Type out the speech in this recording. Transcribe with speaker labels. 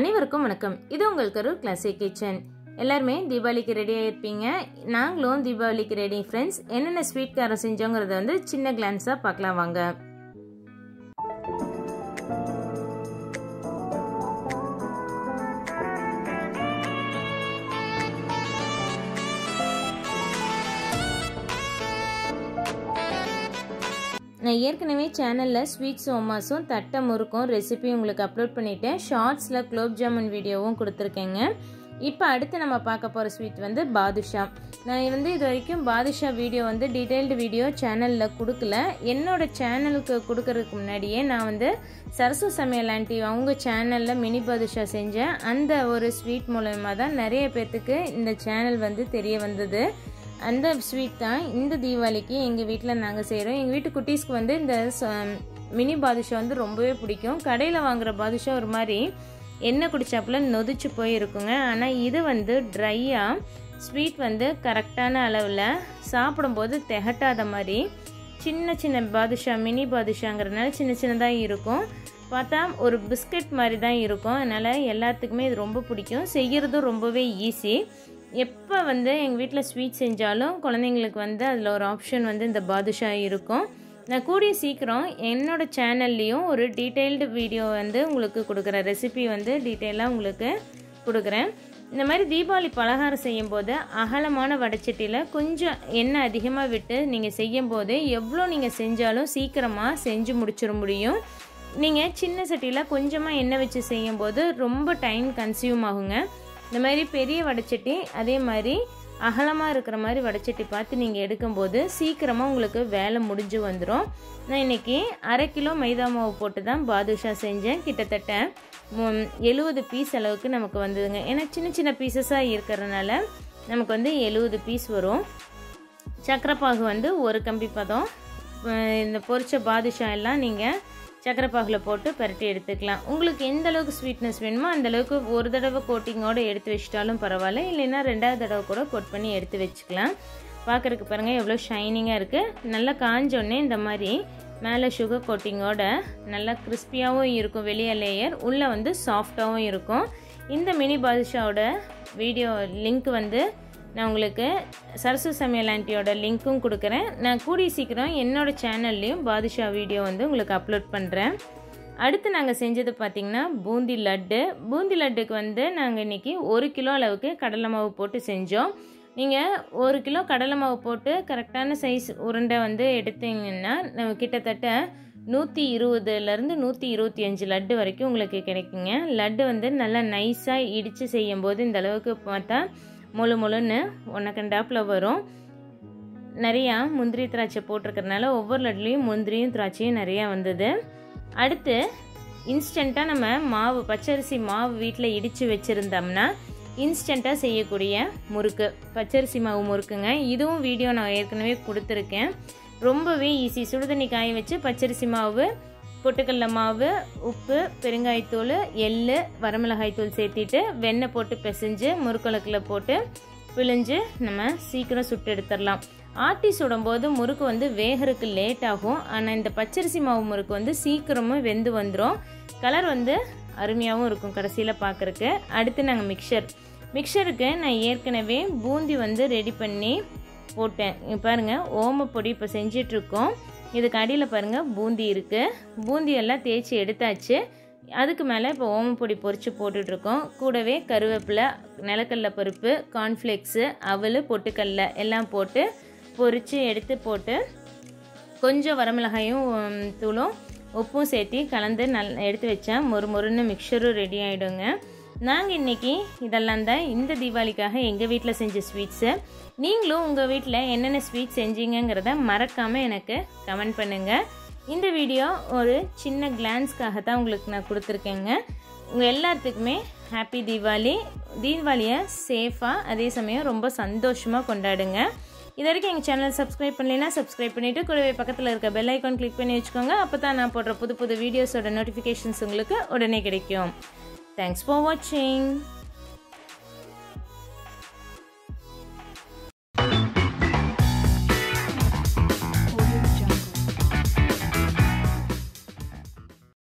Speaker 1: அனைவருக்கும் வணக்கம் இது உங்களுக்கு ஒரு கிளாசிக் கிச்சன் எல்லாருமே தீபாவளிக்கு ரெடியாக இருப்பீங்க நாங்களும் தீபாவளிக்கு ரெடி ஃப்ரெண்ட்ஸ் என்னென்ன ஸ்வீட் காரம் செஞ்சோங்கிறத வந்து சின்ன கிளான்ஸாக பார்க்கலாம் வாங்க நான் ஏற்கனவே சேனலில் ஸ்வீட் சோமாஸும் தட்டை முறுக்கும் ரெசிபி உங்களுக்கு அப்லோட் பண்ணிட்டேன் ஷார்ட்ஸில் குலோப் ஜாமுன் வீடியோவும் கொடுத்துருக்கேங்க இப்போ அடுத்து நம்ம பார்க்க போகிற ஸ்வீட் வந்து பாதுஷா நான் வந்து இது வரைக்கும் பாதுஷா வீடியோ வந்து டீட்டெயில்டு வீடியோ சேனலில் கொடுக்கல என்னோடய சேனலுக்கு கொடுக்கறதுக்கு முன்னாடியே நான் வந்து சரசு சமையல் ஆண்டி அவங்க சேனலில் மினி பாதுஷா செஞ்சேன் அந்த ஒரு ஸ்வீட் மூலயமா தான் நிறைய பேர்த்துக்கு இந்த சேனல் வந்து தெரிய வந்தது அந்த ஸ்வீட் தான் இந்த தீபாவளிக்கு எங்கள் வீட்டில் நாங்கள் செய்கிறோம் எங்கள் வீட்டு குட்டீஸ்க்கு வந்து இந்த மினி பாதுஷா வந்து ரொம்பவே பிடிக்கும் கடையில் வாங்குகிற பாதுஷா ஒரு மாதிரி எண்ணெய் குடிச்சாப்புல நொதிச்சு போயிருக்குங்க ஆனால் இது வந்து ட்ரையாக ஸ்வீட் வந்து கரெக்டான அளவில் சாப்பிடும்போது திகட்டாத மாதிரி சின்ன சின்ன பாதுஷா மினி பாதுஷாங்கிறதுனால சின்ன சின்னதாக இருக்கும் பார்த்தா ஒரு பிஸ்கட் மாதிரி தான் இருக்கும் அதனால் எல்லாத்துக்குமே இது ரொம்ப பிடிக்கும் செய்கிறதும் ரொம்பவே ஈஸி எப்போ வந்து எங்கள் வீட்டில் ஸ்வீட் செஞ்சாலும் குழந்தைங்களுக்கு வந்து அதில் ஒரு ஆப்ஷன் வந்து இந்த பாதுஷா இருக்கும் நான் கூடிய சீக்கிரம் என்னோடய சேனல்லையும் ஒரு டீட்டெயில்டு வீடியோ வந்து உங்களுக்கு கொடுக்குறேன் ரெசிபி வந்து டீட்டெயிலாக உங்களுக்கு கொடுக்குறேன் இந்த மாதிரி தீபாவளி பலகாரம் செய்யும்போது அகலமான வடைச்சட்டியில் கொஞ்சம் எண்ணெய் அதிகமாக விட்டு நீங்கள் செய்யும்போது எவ்வளோ நீங்கள் செஞ்சாலும் சீக்கிரமாக செஞ்சு முடிச்சிட முடியும் நீங்கள் சின்ன சட்டியில் கொஞ்சமாக எண்ணெய் வச்சு செய்யும்போது ரொம்ப டைம் கன்சியூம் ஆகுங்க இந்த மாதிரி பெரிய வடைச்சட்டி அதே மாதிரி அகலமாக இருக்கிற மாதிரி வடைச்சட்டி பார்த்து நீங்கள் எடுக்கும்போது சீக்கிரமாக உங்களுக்கு வேலை முடிஞ்சு வந்துடும் நான் இன்றைக்கி அரை கிலோ மைதா மாவு போட்டு தான் பாதுஷா செஞ்சேன் கிட்டத்தட்ட எழுபது பீஸ் அளவுக்கு நமக்கு வந்ததுங்க ஏன்னா சின்ன சின்ன பீசஸாக இருக்கிறதுனால நமக்கு வந்து எழுபது பீஸ் வரும் சக்கரைப்பாகு வந்து ஒரு கம்பி பதம் இந்த பொரிச்ச பாதுஷா எல்லாம் நீங்கள் சக்கரைப்பாகில் போட்டு பரட்டி எடுத்துக்கலாம் உங்களுக்கு எந்த அளவுக்கு ஸ்வீட்னஸ் வேணுமோ அந்த அளவுக்கு ஒரு தடவை கோட்டிங்கோடு எடுத்து வச்சிட்டாலும் பரவாயில்ல இல்லைன்னா ரெண்டாவது தடவை கூட கோட் பண்ணி எடுத்து வச்சுக்கலாம் பார்க்குறதுக்கு பாருங்கள் எவ்வளோ ஷைனிங்காக இருக்குது நல்லா காஞ்சோடனே இந்த மாதிரி மேலே சுகர் கோட்டிங்கோட நல்லா கிறிஸ்பியாகவும் இருக்கும் வெளியே லேயர் உள்ளே வந்து சாஃப்டாகவும் இருக்கும் இந்த மினி பாதுஷாவோட வீடியோ லிங்க் வந்து நான் உங்களுக்கு சரசு சமையல் ஆண்டியோட லிங்க்கும் கொடுக்குறேன் நான் கூடிய சீக்கிரம் என்னோடய சேனல்லையும் பாதுஷா வீடியோ வந்து உங்களுக்கு அப்லோட் பண்ணுறேன் அடுத்து நாங்கள் செஞ்சது பார்த்திங்கன்னா பூந்தி லட்டு பூந்தி லட்டுக்கு வந்து நாங்கள் இன்றைக்கி ஒரு கிலோ அளவுக்கு கடலை மாவு போட்டு செஞ்சோம் நீங்கள் ஒரு கிலோ கடலை மாவு போட்டு கரெக்டான சைஸ் உருண்டை வந்து எடுத்தீங்கன்னா கிட்டத்தட்ட நூற்றி இருபதுலேருந்து நூற்றி இருபத்தி அஞ்சு லட்டு வரைக்கும் உங்களுக்கு கிடைக்குங்க லட்டு வந்து நல்லா நைஸாக இடித்து செய்யும்போது இந்த அளவுக்கு பார்த்தா முழு முழுன்னு ஒன்றக்கண்டாப்பில் வரும் நிறையா முந்திரி திராட்சை போட்டிருக்கறனால ஒவ்வொரு லட்லேயும் முந்திரியும் திராட்சையும் நிறையா வந்தது அடுத்து இன்ஸ்டண்ட்டாக நம்ம மாவு பச்சரிசி மாவு வீட்டில் இடித்து வச்சுருந்தோம்னா இன்ஸ்டண்ட்டாக செய்யக்கூடிய முறுக்கு பச்சரிசி மாவு முறுக்குங்க இதுவும் வீடியோ நான் ஏற்கனவே கொடுத்துருக்கேன் ரொம்பவே ஈஸி சுடுதண்ணி காய வச்சு பச்சரிசி மாவு பொட்டுக்கடல மாவு உப்பு பெருங்காயத்தூள் எள் வரமிளகாய்த்தூள் சேர்த்திட்டு வெண்ணெய் போட்டு பிசைஞ்சு முறுக்குழக்கில் போட்டு பிழிஞ்சு நம்ம சீக்கிரம் சுட்டு எடுத்துடலாம் ஆட்டி சுடும்போது முறுக்கு வந்து வேகிறதுக்கு லேட் ஆகும் ஆனால் இந்த பச்சரிசி மாவு முறுக்கு வந்து சீக்கிரமும் வெந்து வந்துடும் கலர் வந்து அருமையாகவும் இருக்கும் கடைசியில் பார்க்குறக்கு அடுத்து நாங்கள் மிக்சர் மிக்சருக்கு நான் ஏற்கனவே பூந்தி வந்து ரெடி பண்ணி போட்டேன் பாருங்கள் ஓமப்பொடி இப்போ செஞ்சிட்ருக்கோம் இதுக்கு அடியில் பாருங்கள் பூந்தி இருக்குது பூந்தி எல்லாம் தேய்ச்சி எடுத்தாச்சு அதுக்கு மேலே இப்போ ஓமப்பொடி பொரித்து போட்டுட்ருக்கோம் கூடவே கருவேப்பிலை நிலக்கடல பருப்பு கார்ன்ஃப்ளேக்ஸு அவல் பொட்டுக்கடல எல்லாம் போட்டு பொரித்து எடுத்து போட்டு கொஞ்சம் வரமிளகாயும் தூளும் உப்பும் சேர்த்து கலந்து நல் எடுத்து வச்சா மொறு மொறுன்னு மிக்சரும் ரெடி ஆகிடுங்க நாங்கள் இன்றைக்கி இதெல்லாம் தான் இந்த தீபாவளிக்காக எங்கள் வீட்டில் செஞ்ச ஸ்வீட்ஸு நீங்களும் உங்கள் வீட்டில் என்னென்ன ஸ்வீட் செஞ்சீங்கிறத மறக்காமல் எனக்கு கமெண்ட் பண்ணுங்கள் இந்த வீடியோ ஒரு சின்ன கிளான்ஸ்க்காக தான் உங்களுக்கு நான் கொடுத்துருக்கேங்க உங்கள் எல்லாத்துக்குமே ஹாப்பி தீபாவளி தீபாவளியை சேஃபாக அதே சமயம் ரொம்ப சந்தோஷமாக கொண்டாடுங்க இது வரைக்கும் எங்கள் சேனல் சப்ஸ்கிரைப் பண்ணலைன்னா சப்ஸ்கிரைப் பண்ணிவிட்டு கூடவே பக்கத்தில் இருக்க பெல் ஐக்கான் கிளிக் பண்ணி வச்சுக்கோங்க அப்போ தான் நான் போடுற புது புது வீடியோஸோட நோட்டிஃபிகேஷன்ஸ் உங்களுக்கு உடனே கிடைக்கும் தேங்க்ஸ் ஃபார் வாட்சிங்